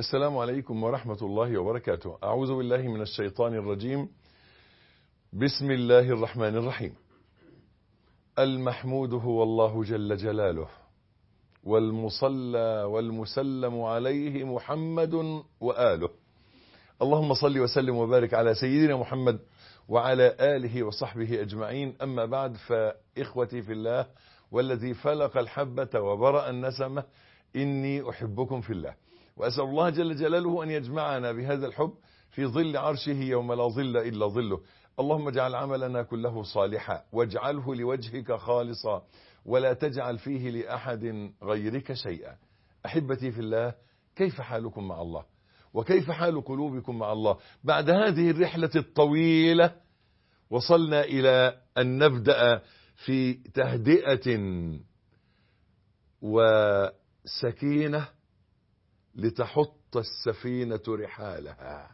السلام عليكم ورحمة الله وبركاته أعوذ بالله من الشيطان الرجيم بسم الله الرحمن الرحيم المحمود هو الله جل جلاله والمصلى والمسلم عليه محمد وآله اللهم صل وسلم وبارك على سيدنا محمد وعلى آله وصحبه أجمعين أما بعد فإخوتي في الله والذي فلق الحبة وبرأ النسمة إني أحبكم في الله وأسأل الله جل جلاله أن يجمعنا بهذا الحب في ظل عرشه يوم لا ظل إلا ظله اللهم اجعل عملنا كله صالحا واجعله لوجهك خالصا ولا تجعل فيه لأحد غيرك شيئا أحبتي في الله كيف حالكم مع الله وكيف حال قلوبكم مع الله بعد هذه الرحلة الطويلة وصلنا إلى أن نبدأ في تهدئة وسكينة لتحط السفينة رحالها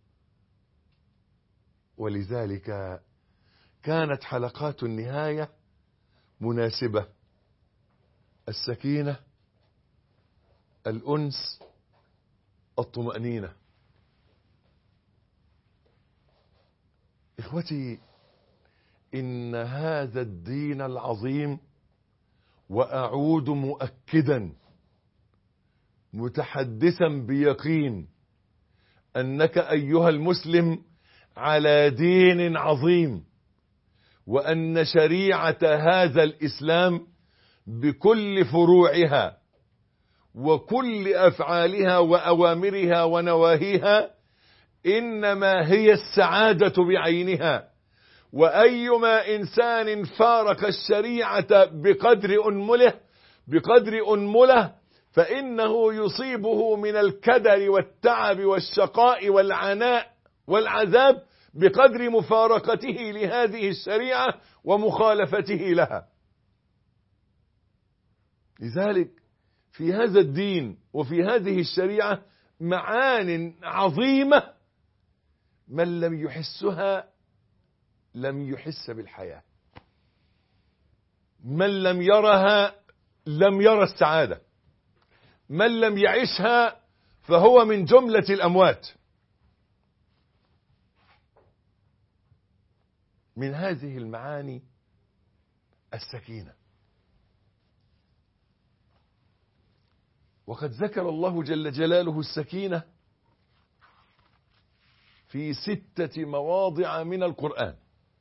ولذلك كانت حلقات النهاية مناسبة السكينة الأنس الطمأنينة إخوتي إن هذا الدين العظيم وأعود مؤكدا متحدثا بيقين أنك أيها المسلم على دين عظيم وأن شريعة هذا الإسلام بكل فروعها وكل أفعالها وأوامرها ونواهيها إنما هي السعادة بعينها وأيما إنسان فارق الشريعة بقدر أنمله بقدر أنمله فإنه يصيبه من الكدر والتعب والشقاء والعناء والعذاب بقدر مفارقته لهذه الشريعة ومخالفته لها لذلك في هذا الدين وفي هذه الشريعة معان عظيمة من لم يحسها لم يحس بالحياة من لم يرها لم يرى السعادة من لم يعيشها فهو من جملة الأموات من هذه المعاني السكينة وقد ذكر الله جل جلاله السكينة في ستة مواضع من القرآن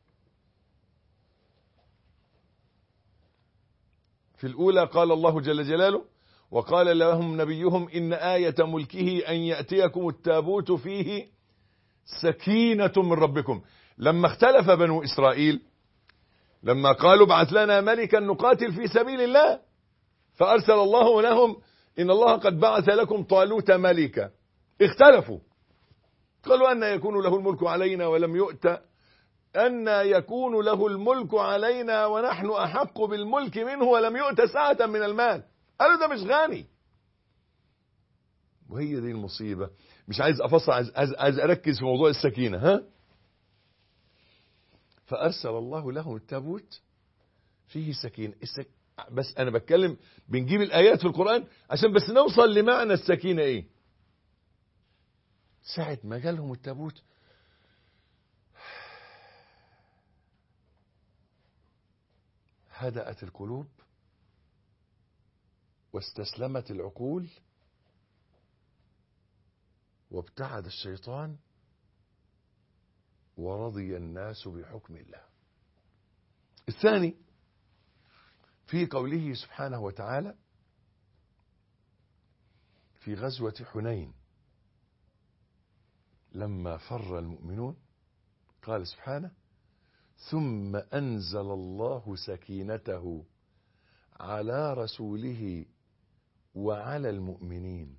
في الأولى قال الله جل جلاله وقال لهم نبيهم إن آية ملكه أن يأتيكم التابوت فيه سكينة من ربكم لما اختلف بنو إسرائيل لما قالوا ابعث لنا ملكا نقاتل في سبيل الله فأرسل الله لهم إن الله قد بعث لكم طالوت ملكا اختلفوا قالوا أن يكون له الملك علينا ولم يؤت أن يكون له الملك علينا ونحن أحق بالملك منه ولم يؤت ساعة من المال قالوا ده مش غني وهي دي المصيبة مش عايز أفصل عايز, عايز, عايز أركز في موضوع السكينة ها فأرسل الله لهم التابوت فيه سكينة السك... بس أنا بتكلم بنجيب الآيات في القرآن عشان بس نوصل لمعنى السكينة إيه ساعة ما جالهم التابوت هدأت القلوب واستسلمت العقول وابتعد الشيطان ورضي الناس بحكم الله الثاني في قوله سبحانه وتعالى في غزوة حنين لما فر المؤمنون قال سبحانه ثم أنزل الله سكينته على رسوله وعلى المؤمنين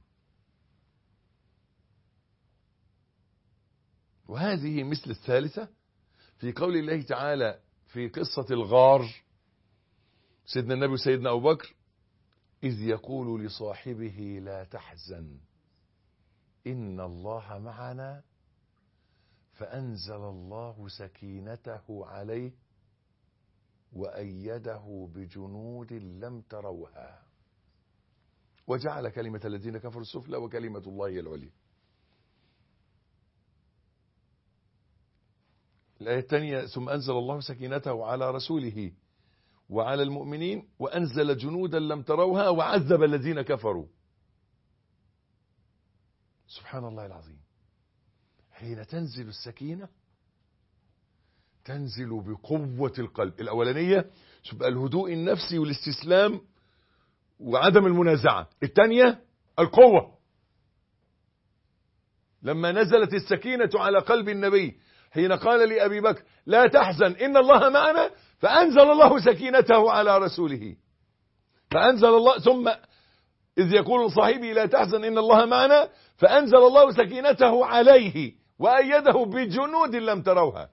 وهذه مثل الثالثة في قول الله تعالى في قصة الغار سيدنا النبي وسيدنا أبو بكر إذ يقول لصاحبه لا تحزن إن الله معنا فأنزل الله سكينته عليه وأيده بجنود لم تروها وجعل كلمة الذين كفروا السفلى وكلمة الله هي العليا الآية الثانية ثم أنزل الله سكينته على رسوله وعلى المؤمنين وأنزل جنودا لم تروها وعذب الذين كفروا سبحان الله العظيم حين تنزل السكينة تنزل بقوة القلب الأولانية تبقى الهدوء النفسي والاستسلام وعدم المنازعة الثانية القوة لما نزلت السكينة على قلب النبي حين قال لأبي بكر لا تحزن إن الله معنا فأنزل الله سكينته على رسوله فأنزل الله ثم إذ يقول صاحبي لا تحزن إن الله معنا فأنزل الله سكينته عليه وأيده بجنود لم تروها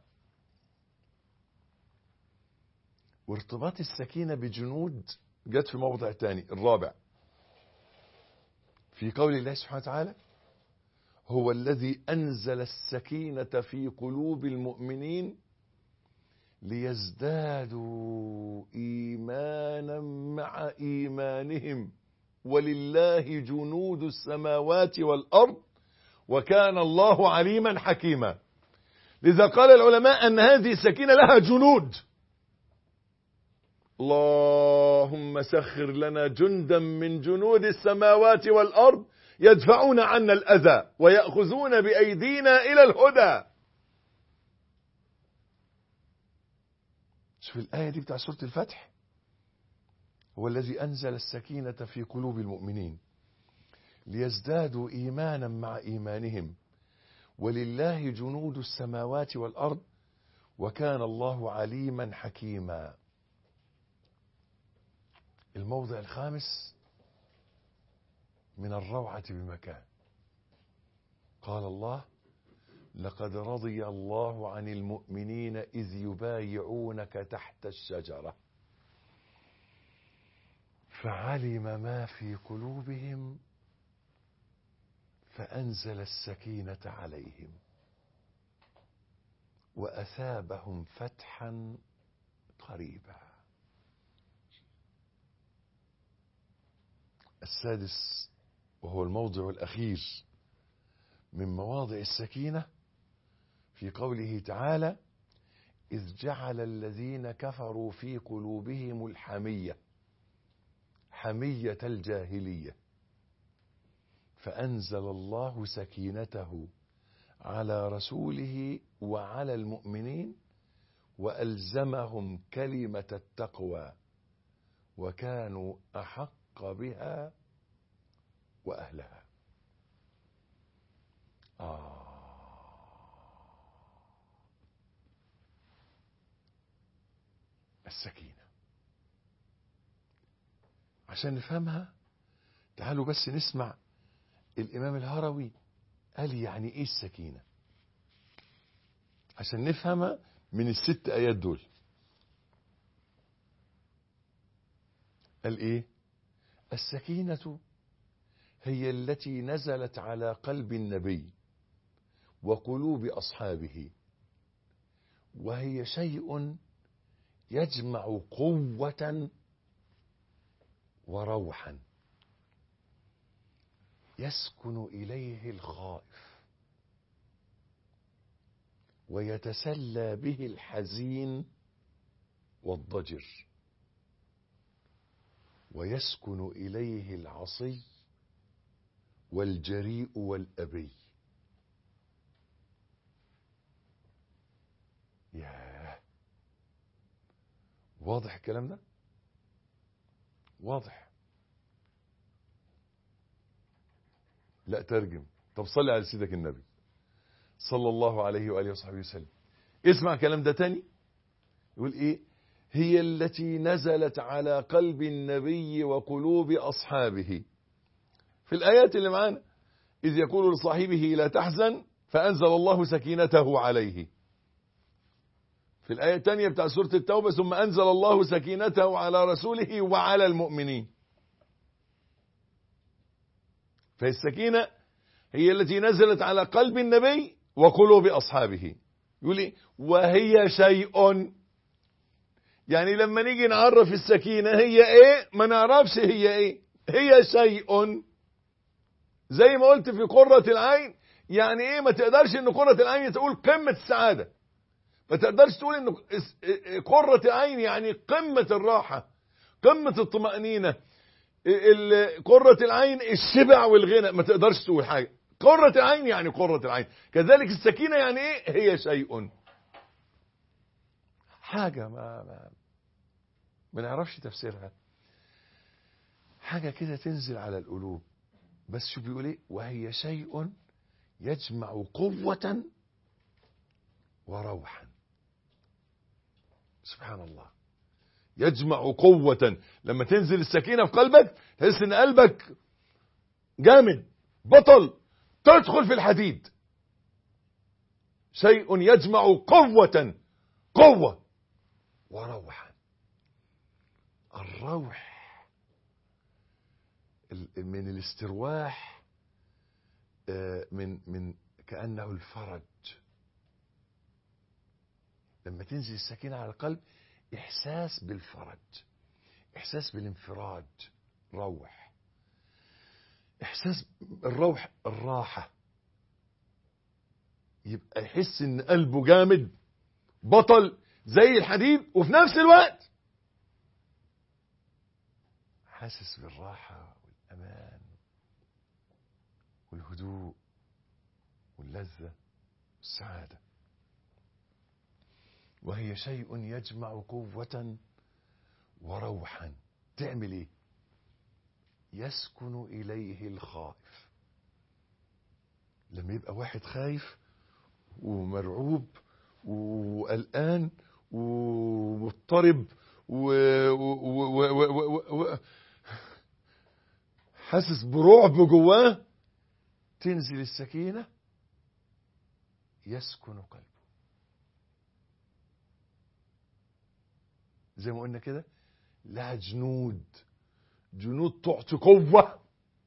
وارتباط السكينة بجنود جت في موضع تاني الرابع في قول الله سبحانه وتعالى هو الذي أنزل السكينة في قلوب المؤمنين ليزدادوا إيمانا مع إيمانهم ولله جنود السماوات والأرض وكان الله عليما حكيما لذا قال العلماء أن هذه السكينة لها جنود اللهم سخر لنا جندا من جنود السماوات والأرض يدفعون عنا الأذى ويأخذون بأيدينا إلى الهدى شوف الآية دي بتاع سورة الفتح هو الذي أنزل السكينة في قلوب المؤمنين ليزدادوا إيمانا مع إيمانهم ولله جنود السماوات والأرض وكان الله عليما حكيما الموضع الخامس من الروعة بمكان قال الله لقد رضي الله عن المؤمنين إذ يبايعونك تحت الشجرة فعلم ما في قلوبهم فأنزل السكينة عليهم وأثابهم فتحا قريبا السادس وهو الموضع الأخير من مواضع السكينة في قوله تعالى إذ جعل الذين كفروا في قلوبهم الحمية حمية الجاهلية فأنزل الله سكينته على رسوله وعلى المؤمنين وألزمهم كلمة التقوى وكانوا أحق بها وأهلها آه السكينة عشان نفهمها تعالوا بس نسمع الإمام الهروي قال يعني إيه السكينة عشان نفهمها من الست آيات دول قال إيه السكينة هي التي نزلت على قلب النبي وقلوب أصحابه وهي شيء يجمع قوة وروحا يسكن إليه الخائف ويتسلى به الحزين والضجر ويسكن إليه العصي والجريء والأبي ياه واضح الكلام ده واضح لا ترجم طب صلي على سيدك النبي صلى الله عليه وآله وصحبه وسلم اسمع كلام ده تاني يقول ايه هي التي نزلت على قلب النبي وقلوب أصحابه في الآيات اللي معانا إذ يقول لصاحبه لا تحزن فأنزل الله سكينته عليه في الآية الثانية بتاع سورة التوبة ثم أنزل الله سكينته على رسوله وعلى المؤمنين فالسكينة هي التي نزلت على قلب النبي وقلوب أصحابه يقول إيه؟ وهي شيء يعني لما نيجي نعرف السكينة هي ايه ما نعرفش هي ايه هي شيء زي ما قلت في قرة العين يعني ايه ما تقدرش ان قرة العين تقول قمة السعادة ما تقدرش تقول ان قرة العين يعني قمة الراحة قمة الطمأنينة ال- قرة العين الشبع والغنى ما تقدرش تقول حاجة قرة العين يعني قرة العين كذلك السكينة يعني ايه هي شيء حاجة ما ما ما نعرفش تفسيرها حاجة كده تنزل على القلوب بس شو بيقول ايه وهي شيء يجمع قوة وروحا سبحان الله يجمع قوة لما تنزل السكينة في قلبك تحس ان قلبك جامد بطل تدخل في الحديد شيء يجمع قوة قوة وروحا الروح ال- من الاسترواح آه، من من كأنه الفرج لما تنزل السكينة على القلب إحساس بالفرج إحساس بالانفراج روح إحساس الروح الراحة يبقى يحس إن قلبه جامد بطل زي الحديد وفي نفس الوقت حاسس بالراحة والأمان والهدوء واللذة والسعادة وهي شيء يجمع قوة وروحا تعمل ايه يسكن إليه الخائف لما يبقى واحد خايف ومرعوب وقلقان ومضطرب و... و... و... و... و... و... حاسس برعب جواه تنزل السكينة يسكن قلبه زي ما قلنا كده لها جنود جنود تعطي قوة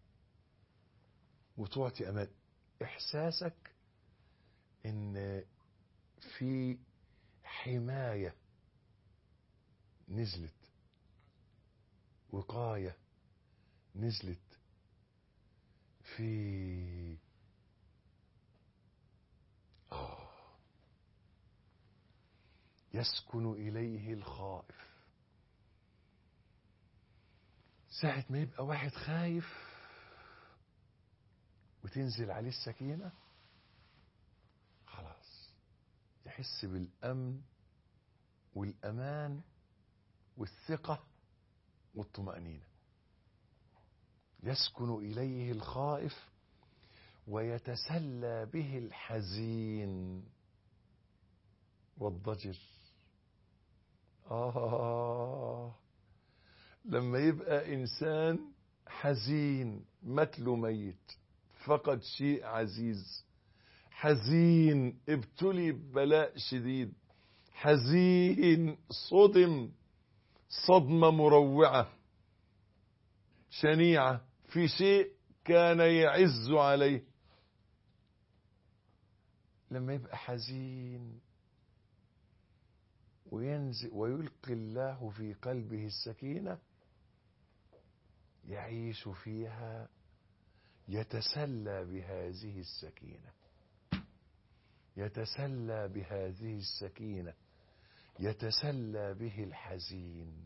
وتعطي أمان إحساسك إن في حماية نزلت وقاية نزلت في آه يسكن إليه الخائف ساعة ما يبقى واحد خايف وتنزل عليه السكينة خلاص يحس بالأمن والأمان والثقة والطمأنينة يسكن إليه الخائف ويتسلى به الحزين والضجر آه لما يبقى إنسان حزين متله ميت فقد شيء عزيز حزين ابتلي ببلاء شديد حزين صدم صدمة مروعة شنيعة في شيء كان يعز عليه لما يبقى حزين وينزل ويلقي الله في قلبه السكينة يعيش فيها يتسلى بهذه السكينة يتسلى بهذه السكينة يتسلى به الحزين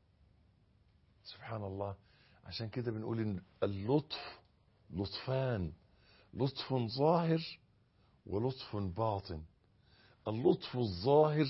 سبحان الله عشان كده بنقول ان اللطف لطفان لطف ظاهر ولطف باطن اللطف الظاهر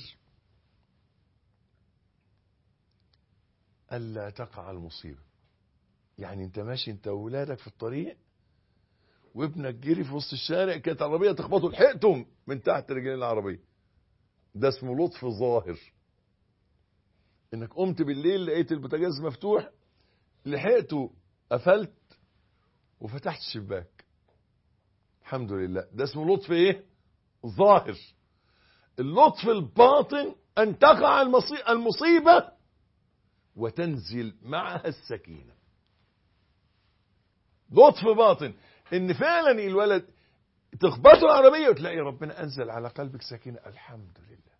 ألا تقع المصيبة يعني انت ماشي انت وولادك في الطريق وابنك جري في وسط الشارع كانت عربية تخبطه لحقتهم من تحت رجلين العربية ده اسمه لطف ظاهر انك قمت بالليل لقيت البوتاجاز مفتوح لحقته قفلت وفتحت الشباك الحمد لله ده اسمه لطف ايه ظاهر اللطف الباطن ان تقع المصي- المصيبة وتنزل معها السكينة لطف باطن ان فعلا الولد تخبطه العربية وتلاقي ربنا انزل على قلبك سكينة الحمد لله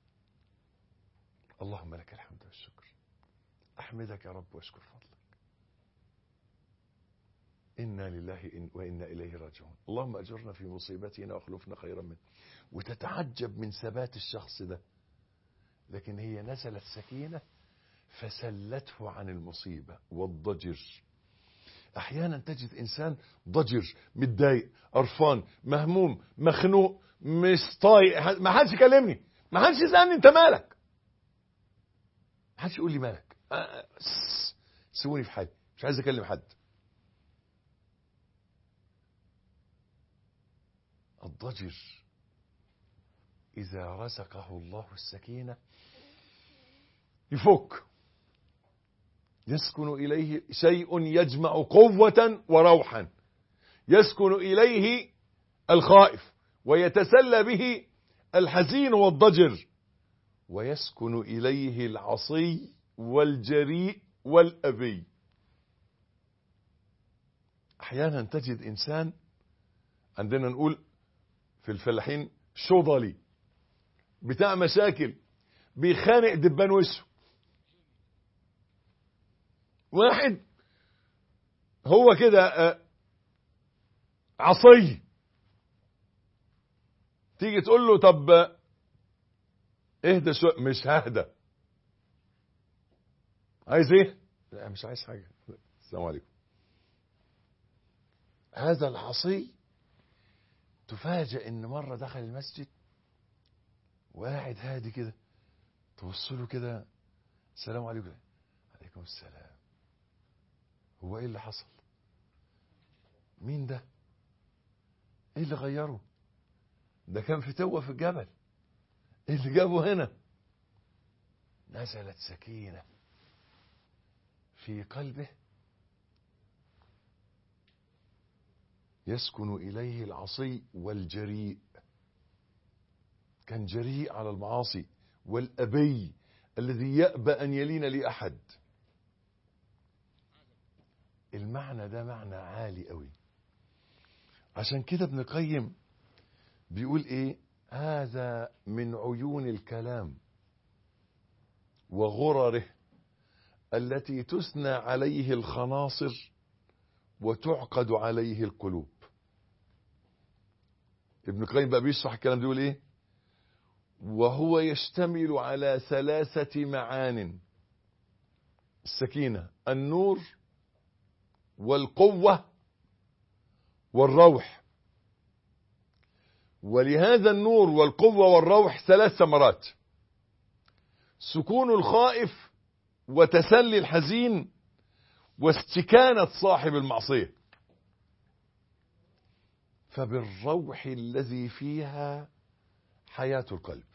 اللهم لك الحمد والشكر احمدك يا رب واشكر فضلك إنا لله إن- وإنا إليه راجعون اللهم أجرنا في مصيبتنا واخلفنا خيرا منه وتتعجب من ثبات الشخص ده لكن هي نزلت سكينة فسلته عن المصيبة والضجر أحيانا تجد إنسان ضجر متضايق قرفان مهموم مخنوق مش طايق ما حدش يكلمني ما حدش يسألني أنت مالك ما حدش يقول لي مالك آه، سس، سيبوني في حالي مش عايز أكلم حد الضجر إذا رزقه الله السكينة يفك يسكن إليه شيء يجمع قوة وروحا يسكن إليه الخائف ويتسلى به الحزين والضجر ويسكن إليه العصي والجريء والأبي أحيانا تجد إنسان عندنا نقول في الفلاحين شضلي بتاع مشاكل بيخانق دبان وشه واحد هو كده آه، عصي تيجي تقول له طب آه، اهدى شويه مش ههدى عايز ايه لا مش عايز حاجه السلام عليكم هذا العصي تفاجئ ان مره دخل المسجد وقاعد هادي كده تبص له كده السلام عليكم عليكم السلام هو ايه اللي حصل مين ده ايه اللي غيره ده كان في توه في الجبل ايه اللي جابه هنا نزلت سكينه في قلبه يسكن اليه العصي والجريء كان جريء على المعاصي والابي الذي يأبى ان يلين لاحد المعنى ده معنى عالي قوي عشان كده ابن القيم بيقول ايه هذا من عيون الكلام وغرره التي تثنى عليه الخناصر وتعقد عليه القلوب ابن القيم بقى بيشرح الكلام ده بيقول ايه وهو يشتمل على ثلاثة معان السكينة النور والقوة والروح ولهذا النور والقوة والروح ثلاث ثمرات سكون الخائف وتسلي الحزين واستكانة صاحب المعصية فبالروح الذي فيها حياة القلب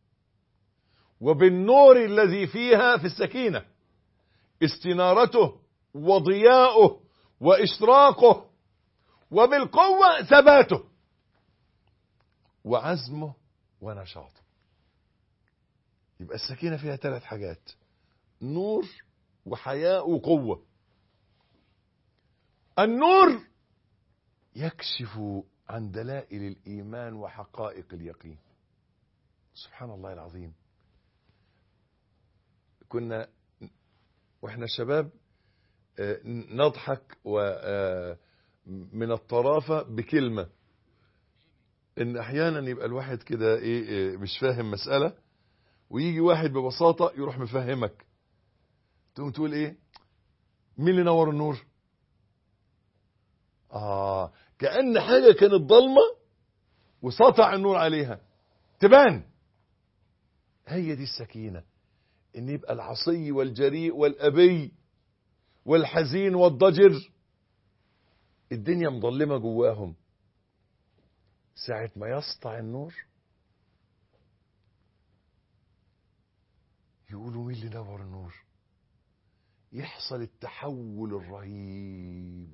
وبالنور الذي فيها في السكينة استنارته وضياؤه وإشراقه وبالقوة ثباته وعزمه ونشاطه يبقى السكينة فيها ثلاث حاجات نور وحياء وقوة النور يكشف عن دلائل الإيمان وحقائق اليقين سبحان الله العظيم كنا واحنا شباب آه، نضحك ومن الطرافة بكلمة ان احيانا يبقى الواحد كده ايه إيه، مش فاهم مسألة ويجي واحد ببساطة يروح مفهمك تقوم تقول ايه مين اللي نور النور اه كأن حاجة كانت ضلمة وسطع النور عليها تبان هي دي السكينة ان يبقى العصي والجريء والابي والحزين والضجر الدنيا مظلمة جواهم ساعة ما يسطع النور يقولوا مين اللي نور النور يحصل التحول الرهيب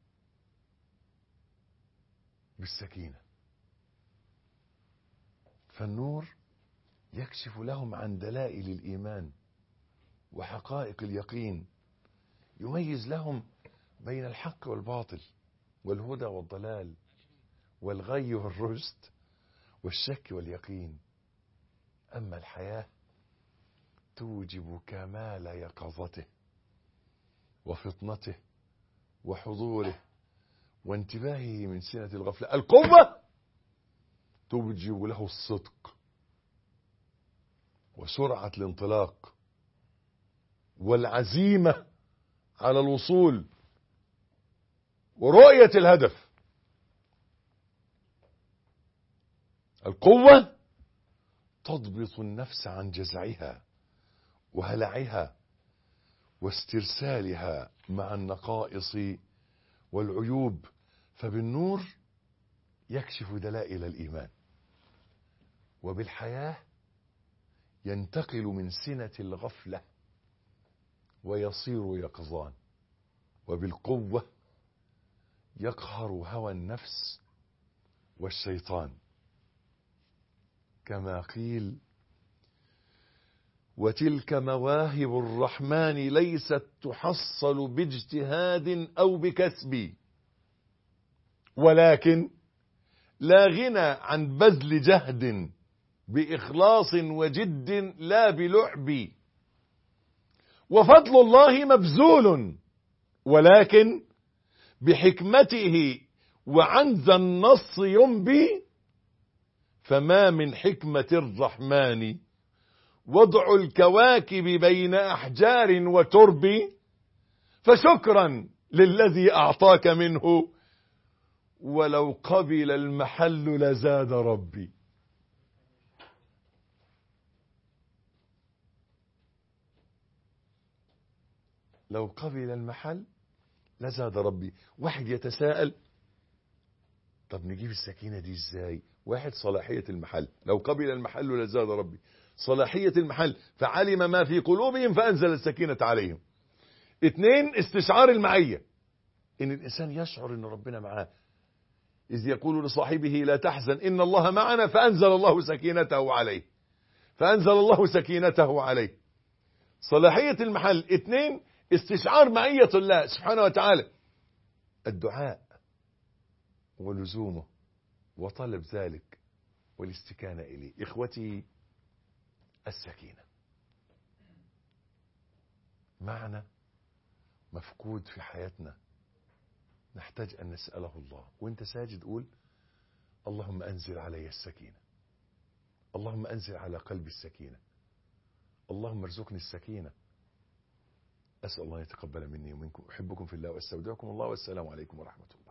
بالسكينة فالنور يكشف لهم عن دلائل الإيمان وحقائق اليقين يميز لهم بين الحق والباطل والهدى والضلال والغي والرشد والشك واليقين أما الحياة توجب كمال يقظته وفطنته وحضوره وانتباهه من سنة الغفلة القوة توجب له الصدق وسرعة الانطلاق والعزيمة على الوصول ورؤية الهدف القوة تضبط النفس عن جزعها وهلعها واسترسالها مع النقائص والعيوب فبالنور يكشف دلائل الإيمان وبالحياة ينتقل من سنة الغفلة ويصير يقظان وبالقوة يقهر هوى النفس والشيطان كما قيل وتلك مواهب الرحمن ليست تحصل باجتهاد او بكسب ولكن لا غنى عن بذل جهد باخلاص وجد لا بلعب وفضل الله مبذول ولكن بحكمته وعن ذا النص ينبي فما من حكمة الرحمن وضع الكواكب بين أحجار وترب فشكرا للذي أعطاك منه ولو قبل المحل لزاد ربي لو قبل المحل لزاد ربي واحد يتساءل طب نجيب السكينة دي ازاي واحد صلاحية المحل لو قبل المحل لزاد ربي صلاحية المحل فعلم ما في قلوبهم فأنزل السكينة عليهم اثنين استشعار المعية ان الانسان يشعر ان ربنا معاه اذ يقول لصاحبه لا تحزن ان الله معنا فانزل الله سكينته عليه فانزل الله سكينته عليه صلاحية المحل اثنين استشعار معية الله سبحانه وتعالى الدعاء ولزومه وطلب ذلك والاستكانة إليه إخوتي السكينة معنى مفقود في حياتنا نحتاج أن نسأله الله وانت ساجد قول اللهم أنزل علي السكينة اللهم أنزل على قلبي السكينة اللهم ارزقني السكينة أسأل الله يتقبل مني ومنكم أحبكم في الله وأستودعكم الله والسلام عليكم ورحمة الله